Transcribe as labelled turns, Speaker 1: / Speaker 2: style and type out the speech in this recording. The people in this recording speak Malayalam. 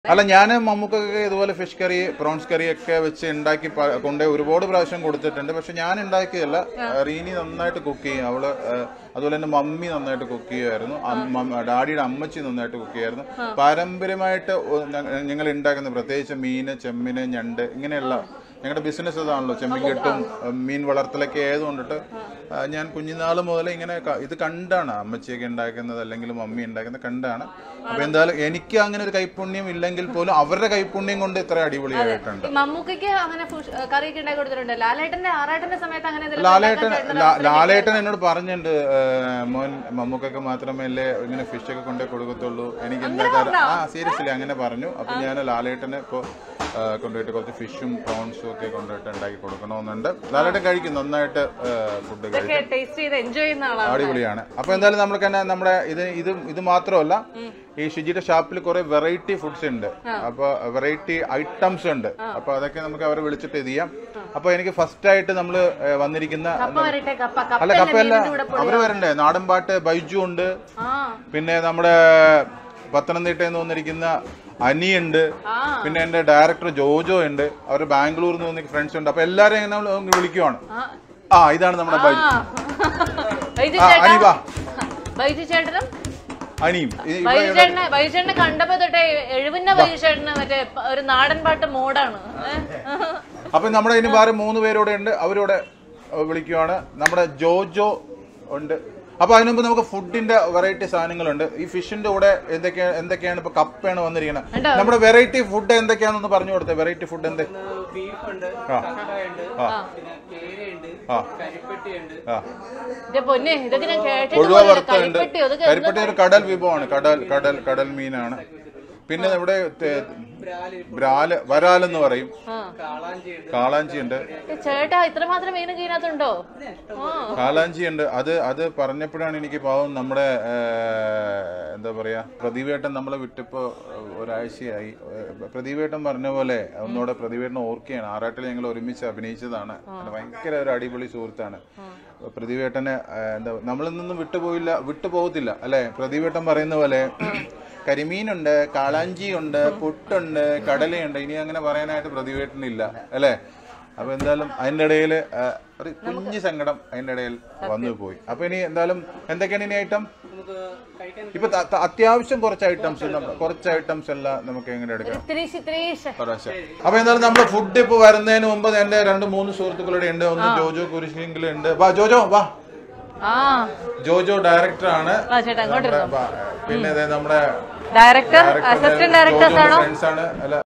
Speaker 1: അല്ല ഞാൻ മമ്മൂക്കൊക്കെ ഇതുപോലെ ഫിഷ് കറി പ്രോൺസ് കറി ഒക്കെ വെച്ച് ഉണ്ടാക്കി പ- കൊണ്ടുപോയി ഒരുപാട് പ്രാവശ്യം കൊടുത്തിട്ടുണ്ട് പക്ഷെ ഞാൻ ഉണ്ടാക്കിയതല്ല റീനി നന്നായിട്ട് കുക്ക് ചെയ്യും അവള് ഏഹ്, അതുപോലെ തന്നെ മമ്മി നന്നായിട്ട് കുക്ക് ചെയ്യുമായിരുന്നു അമ്മ- ഡാഡിയുടെ അമ്മച്ചി നന്നായിട്ട് കുക്ക് ചെയ്യുമായിരുന്നു പാരമ്പര്യമായിട്ട് ഒ- ഞ- ഞങ്ങൾ ഉണ്ടാക്കുന്ന പ്രത്യേകിച്ച് മീന് ചെമ്മീന് ഞണ്ട് ഇങ്ങനെയുള്ള ഞങ്ങളുടെ ബിസിനസ് അതാണല്ലോ ചെമ്മീൻ കെട്ടും ഏഹ്, മീൻ വളർത്തലൊക്കെ ആയതുകൊണ്ടിട്ട് ആ, ഞാൻ കുഞ്ഞുനാൾ മുതൽ ഇങ്ങനെ ക- ഇത് കണ്ടാണ് അമ്മച്ചിയൊക്കെ ഉണ്ടാക്കുന്നത് അല്ലെങ്കിൽ മമ്മി ഉണ്ടാക്കുന്നത് കണ്ടാണ് അപ്പൊ എന്തായാലും എനിക്ക് അങ്ങനെ ഒരു കൈപ്പുണ്യം ഇല്ലെങ്കിൽ പോലും അവരുടെ കൈപ്പുണ്യം കൊണ്ട് ഇത്ര അടിപൊളിയായിട്ടുണ്ട്
Speaker 2: ഈ മമ്മൂക്കയ്ക്ക് അങ്ങനെ ഫുഷ്- കറിയൊക്കെ ഉണ്ടാക്കി കൊടുത്തിട്ടുണ്ട് ലാലേട്ടന്റെ ആറാട്ടന്റെ സമയത്ത് അങ്ങനെ എന്തെങ്കിലും
Speaker 1: ലാലേട്ടൻ
Speaker 2: ഉണ്ടാക്കാൻ ചേട്ടന്
Speaker 1: ലാ- ലാലേട്ടൻ എന്നോട് പറഞ്ഞിട്ടുണ്ട് ഏഹ്, മോൻ മമ്മൂക്കൊക്കെ മാത്രമല്ലേ ഇങ്ങനെ ഫിഷ് ഒക്കെ കൊണ്ടേ കൊടുക്കത്തുള്ളൂ എനിക്ക് എന്താ കാര്യം ആ സീരിയസ്ലി അങ്ങനെ പറഞ്ഞു അപ്പൊ ഞാൻ ലാലേട്ടന് ഇപ്പോ ഏഹ്, കൊണ്ടുപോയിട്ട് കുറച്ച് ഫിഷും പ്രോൺസും ഒക്കെ കൊണ്ടുപോയിട്ട് ഉണ്ടാക്കി കൊടുക്കണമെന്നുണ്ട് ലാലേട്ടൻ കഴിക്കും നന്നായിട്ട് ഫുഡ് കഴിക്കും
Speaker 2: ഇതൊക്കെ ടേസ്റ്റ് ചെയ്ത് എൻജോയ് ചെയ്യുന്ന ആളാണ്
Speaker 1: അടിപൊളിയാണ് അപ്പൊ എന്തായാലും നമ്മൾക്ക് തന്നെ നമ്മുടെ ഇത് ഇത് ഇത് മാത്രമല്ല ഈ ഷിജിയുടെ ഷാപ്പിൽ കുറെ വെറൈറ്റി ഫുഡ്സ് ഉണ്ട് അപ്പൊ വെറൈറ്റി ഐറ്റംസ് ഉണ്ട് അപ്പൊ അതൊക്കെ നമുക്ക് അവരെ വിളിച്ചിട്ട് ഇത് ചെയ്യാം അപ്പൊ എനിക്ക് ഫസ്റ്റ് ആയിട്ട് നമ്മൾ വന്നിരിക്കുന്ന
Speaker 2: കപ്പ വരട്ടെ കപ്പ
Speaker 1: അല്ല
Speaker 2: കപ്പ
Speaker 1: കപ്പയല്ല
Speaker 2: കൂടെ
Speaker 1: അവര് വരണ്ടേ നാടൻപാട്ട് ബൈജു ഉണ്ട്
Speaker 2: ആ
Speaker 1: പിന്നെ നമ്മുടെ പത്തനംതിട്ടയിൽ നിന്ന് വന്നിരിക്കുന്ന അനിയുണ്ട്
Speaker 2: ആ
Speaker 1: പിന്നെ എന്റെ ഡയറക്ടർ ജോജോ ഉണ്ട് അവർ ബാംഗ്ലൂരിൽ നിന്ന് വന്നിരിക്കുന്ന ഫ്രണ്ട്സ് ഉണ്ട് അപ്പൊ എല്ലാരെയും നമ്മൾ വിളിക്കുവാണ്
Speaker 2: ആ.
Speaker 1: ആ ഇതാണ് നമ്മുടെ ബൈജു
Speaker 2: ആ. ബൈജു
Speaker 1: ആ,
Speaker 2: ചേട്ടാ
Speaker 1: അനി വാ.
Speaker 2: ബൈജു ചേട്ടനും
Speaker 1: അനിയും ഇത് ഇവിടെ
Speaker 2: ബൈജു ചേട്ടനെ ബൈജു ചേട്ടനെ കണ്ടപ്പോ തൊട്ടേ എഴുപന്ന ബൈജു ചേട്ടന് മറ്റേ പ- ഒരു നാടൻ പാട്ട് മോഡാണ്
Speaker 1: അപ്പൊ നമ്മുടെ ഇനി വേറെ മൂന്ന് പേരൂടെ ഉണ്ട് അവരോടെ ഏഹ്, വിളിക്കുവാണ് നമ്മുടെ ജോജോ ഉണ്ട് അപ്പൊ അതിനു മുമ്പ് നമുക്ക് ഫുഡിന്റെ വെറൈറ്റി സാധനങ്ങളുണ്ട് ഈ ഫിഷിന്റെ കൂടെ എന്തൊക്കെയാണ് എന്തൊക്കെയാണ് ഇപ്പൊ കപ്പയാണ് വന്നിരിക്കുന്നത്
Speaker 2: ഉണ്ടോ?
Speaker 1: നമ്മുടെ വെറൈറ്റി ഫുഡ് എന്തൊക്കെയാണെന്ന് പറഞ്ഞു കൊടുത്തേ വെറൈറ്റി ഫുഡ് എന്ത്
Speaker 3: ബീഫ് ഉണ്ട്
Speaker 1: ആ.
Speaker 3: കക്കയുണ്ട്
Speaker 1: ആ.
Speaker 3: പിന്നെ കേരയുണ്ട്
Speaker 1: ആ.
Speaker 3: കരിപ്പെട്ടിയുണ്ട്
Speaker 1: ആ
Speaker 2: എന്റെ പൊന്നെ ഇതൊക്കെ ഞാൻ കേട്ടിട്ട്
Speaker 1: കൊഴുവ
Speaker 2: പോലും ഇല്ല.
Speaker 1: വറുത്തുണ്ട്
Speaker 2: കരിപ്പെട്ടിയോ ഇതൊക്കെ
Speaker 1: കരിപ്പട്ടി ഒരു കടൽ വിഭവമാണ് കടൽ കടൽ കടൽ മീനാണ് പിന്നെ ഇവിടെ തെ-
Speaker 3: ബ്രാല്
Speaker 1: ബ്രാല് വരാലെന്ന് പറയും
Speaker 2: ആ.
Speaker 3: കാളാഞ്ചി ഉണ്ട്
Speaker 1: കാളാഞ്ചി ഉണ്ട്
Speaker 2: ഏ, ചേട്ടാ ഇത്രമാത്രം മീനൊക്കെ ഇതിനകത്തുണ്ടോ ആ
Speaker 1: കാലാഞ്ചി ഉണ്ട് അത് അത് പറഞ്ഞപ്പോഴാണ് എനിക്ക് പാവം നമ്മുടെ ആ, എന്താ പറയാ പ്രദീപേട്ടൻ നമ്മളെ വിട്ടിപ്പോ ഒരാഴ്ചയായി ഏ, പ്രദീപേട്ടൻ പറഞ്ഞ പോലെ ഒന്നുകൂടെ പ്രദീപേട്ടൻ ഓർക്കുകയാണ് ആറാട്ടിൽ ഞങ്ങൾ ഒരുമിച്ച് അഭിനയിച്ചതാണ് അങ്ങനെ ഭയങ്കര ഒരു അടിപൊളി സുഹൃത്താണ് പ്രദീപേട്ടനെ ആ, എന്താ നമ്മളിൽ നിന്നും വിട്ടുപോയില്ല വിട്ടുപോകത്തില്ല അല്ലെ പ്രദീപേട്ടൻ പറയുന്ന പോലെ കരിമീനുണ്ട് കാളാഞ്ചിയുണ്ട് പുട്ടുണ്ട് കടലയുണ്ട് ഇനി അങ്ങനെ പറയാനായിട്ട് പ്രതിവേട്ടനില്ല അല്ലേ അപ്പൊ എന്തായാലും അതിന്റെ ഇടയിൽ ഒരു കുഞ്ഞു സങ്കടം അതിന്റെ ഇടയിൽ വന്നു പോയി അപ്പൊ ഇനി എന്തായാലും എന്തൊക്കെയാണ് ഇനി ഐറ്റം
Speaker 3: നമുക്ക് കഴിക്കാൻ
Speaker 1: ഇപ്പൊ ത- ത- അത്യാവശ്യം കുറച്ച് ഐറ്റംസ് കുറച്ച് ഐറ്റംസ് എല്ലാം നമുക്ക് എങ്ങനെ എടുക്കാം
Speaker 2: ഇത്തിരീശ് ഇത്തിരീശ്
Speaker 1: പ്രാവശ്യം അപ്പൊ എന്തായാലും നമ്മുടെ ഫുഡ് ഇപ്പൊ വരുന്നതിന് മുമ്പ് എന്റെ രണ്ട് മൂന്ന് സുഹൃത്തുക്കളുടെ ഉണ്ട് ഒന്ന് ജോജോ കുരിശിലെങ്കിലും ഉണ്ട് വാ ജോജോ വാ
Speaker 2: ആ
Speaker 1: ജോജോ ഡയറക്ടർ ആണ്
Speaker 2: വാ ചേട്ടാ അങ്ങോട്ട്
Speaker 1: നമ്മുടെ- വാ. പിന്നെ ദേ നമ്മുടെ
Speaker 2: ഡയറക്ടർ അസിസ്റ്റന്റ് ഡയറക്ടേഴ്സ് ആണോ
Speaker 1: ഫ്രണ്ട്സ് ആണ് അല്ല